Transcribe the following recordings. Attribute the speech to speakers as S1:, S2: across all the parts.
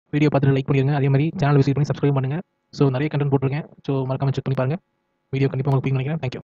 S1: video பார்த்துட்டு like பண்ணிடுங்க அதே மாதிரி சேனல் விசிட் பண்ணி சப்ஸ்கிரைப் பண்ணுங்கள் ஸோ நிறைய கண்டென்ட் போட்டிருக்கேன் ஸோ மறக்காம செக் பண்ணி பாருங்கள் வீடியோ கண்டிப்பாக உங்களுக்கு பிடிக்கும் நினைக்கிறேன் தேங்க்யூ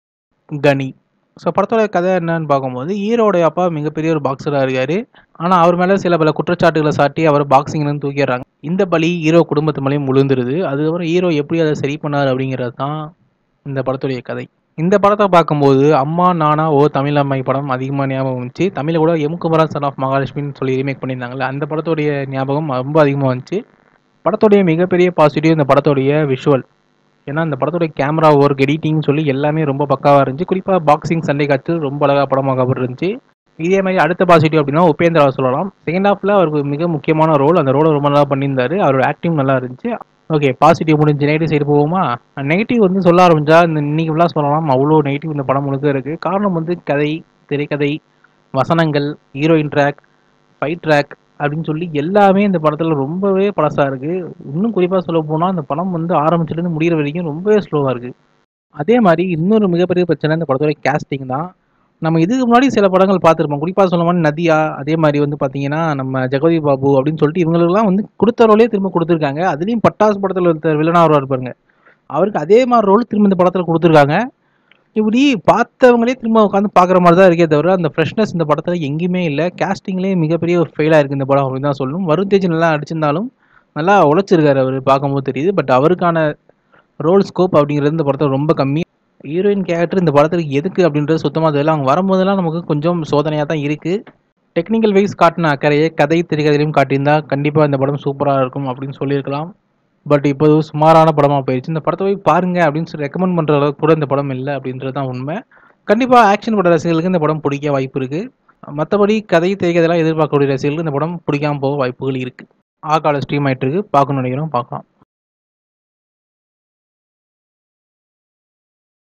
S2: கனி ஸோ படத்தோட கதை என்னன்னு பார்க்கும்போது ஹீரோடைய அப்பா மிகப்பெரிய ஒரு பாக்ஸராக இருக்காரு ஆனால் அவர் மேலே சில பல குற்றச்சாட்டுகளை சாட்டி அவர் பாக்ஸிங்லேருந்து தூக்கிடுறாங்க இந்த பலி ஹீரோ குடும்பத்து மேலேயும் முழுந்துருது அதுக்கப்புறம் ஹீரோ எப்படி அதை சரி பண்ணார் அப்படிங்கிறது தான் இந்த படத்துடைய கதை இந்த படத்தை பார்க்கும்போது அம்மா நானா ஓ தமிழ் அம்மை படம் அதிகமாக ஞாபகம் வந்துச்சு தமிழில் கூட எமுக்குமரன் சன் ஆஃப் மகாலட்சுமின்னு சொல்லி ரீமேக் பண்ணியிருந்தாங்கல்ல அந்த படத்துடைய ஞாபகம் ரொம்ப அதிகமாக வந்துச்சு படத்துடைய மிகப்பெரிய பாசிட்டிவ் இந்த படத்துடைய விஷுவல் ஏன்னா இந்த படத்துடைய கேமரா ஒர்க் எடிட்டிங் சொல்லி எல்லாமே ரொம்ப பக்காவாக இருந்துச்சு குறிப்பாக பாக்ஸிங் சண்டை காட்சி ரொம்ப அழகாக படமாக இருந்துச்சு இதே மாதிரி அடுத்த பாசிட்டிவ் அப்படின்னா உபேந்திரா சொல்லலாம் செகண்ட் ஹாஃபில் அவருக்கு மிக முக்கியமான ரோல் அந்த ரோலை ரொம்ப நல்லா பண்ணியிருந்தாரு அவரோட ஆக்டிங் நல்லா இருந்துச்சு ஓகே பாசிட்டிவ் முடிஞ்சு நெகட்டிவ் சைடு போவோமா நெகட்டிவ் வந்து சொல்ல ஆரம்பிச்சா இந்த இன்னைக்கு ஃபுல்லாக சொல்லலாம் அவ்வளோ நெகட்டிவ் இந்த படம் முழுக்க இருக்குது காரணம் வந்து கதை திரைக்கதை வசனங்கள் ஹீரோயின் ட்ராக் ஃபைட் ட்ராக் அப்படின்னு சொல்லி எல்லாமே இந்த படத்தில் ரொம்பவே பழசாக இருக்குது இன்னும் குறிப்பாக சொல்ல போனால் இந்த படம் வந்து ஆரம்பிச்சிலேருந்து முடிகிற வரைக்கும் ரொம்பவே ஸ்லோவாக இருக்குது அதே மாதிரி இன்னொரு மிகப்பெரிய பிரச்சனை இந்த படத்தோட கேஸ்டிங் தான் நம்ம இதுக்கு முன்னாடி சில படங்கள் பார்த்துருப்போம் குறிப்பாக சொல்ல மாதிரி நதியா அதே மாதிரி வந்து பார்த்தீங்கன்னா நம்ம ஜெகதி பாபு அப்படின்னு சொல்லிட்டு இவங்களுக்குலாம் வந்து கொடுத்த ரோலே திரும்ப கொடுத்துருக்காங்க அதுலேயும் பட்டாசு படத்தில் ஒருத்தர் வில்லனாக வருவார் பாருங்க அவருக்கு அதே மாதிரி ரோல் திரும்ப இந்த படத்தில் கொடுத்துருக்காங்க இப்படி பார்த்தவங்களே திரும்ப உட்காந்து பார்க்குற மாதிரி தான் இருக்கே தவிர அந்த ஃப்ரெஷ்னஸ் இந்த படத்தில் எங்கேயுமே இல்லை கேஸ்டிங்லேயே மிகப்பெரிய ஒரு ஃபெயிலாக இருக்குது இந்த படம் அப்படின்னு தான் சொல்லணும் வருண் தேஜ் நல்லா அடிச்சிருந்தாலும் நல்லா உழைச்சிருக்காரு அவர் பார்க்கும்போது தெரியுது பட் அவருக்கான ரோல் ஸ்கோப் அப்படிங்கிறது இந்த படத்தில் ரொம்ப கம்மி ஹீரோயின் கேரக்டர் இந்த படத்துக்கு எதுக்கு அப்படின்றது சுத்தமாக தெரியல அவங்க வரும்போதெல்லாம் நமக்கு கொஞ்சம் சோதனையாக தான் இருக்குது டெக்னிக்கல் வைஸ் காட்டின அக்கறையை கதை திரைக்கதையிலையும் காட்டியிருந்தா கண்டிப்பாக இந்த படம் சூப்பராக இருக்கும் அப்படின்னு சொல்லியிருக்கலாம் பட் இப்போ இது சுமாரான படமாக போயிடுச்சு இந்த படத்தை போய் பாருங்க அப்படின்னு சொல்லி ரெக்கமெண்ட் பண்ணுற அளவுக்கு கூட இந்த படம் இல்லை அப்படின்றது தான் உண்மை கண்டிப்பாக ஆக்ஷன் பட ரசிகர்களுக்கு இந்த படம் பிடிக்க வாய்ப்பு இருக்குது மற்றபடி கதை திரைக்கதையெல்லாம் எதிர்பார்க்கக்கூடிய ரசிகர்களுக்கு இந்த படம் பிடிக்காம போக வாய்ப்புகள் இருக்குது ஆகால ஸ்ட்ரீம் ஆகிட்டு இருக்கு பார்க்கணும்னு நினைக்கிறோம் பார்க்கலாம்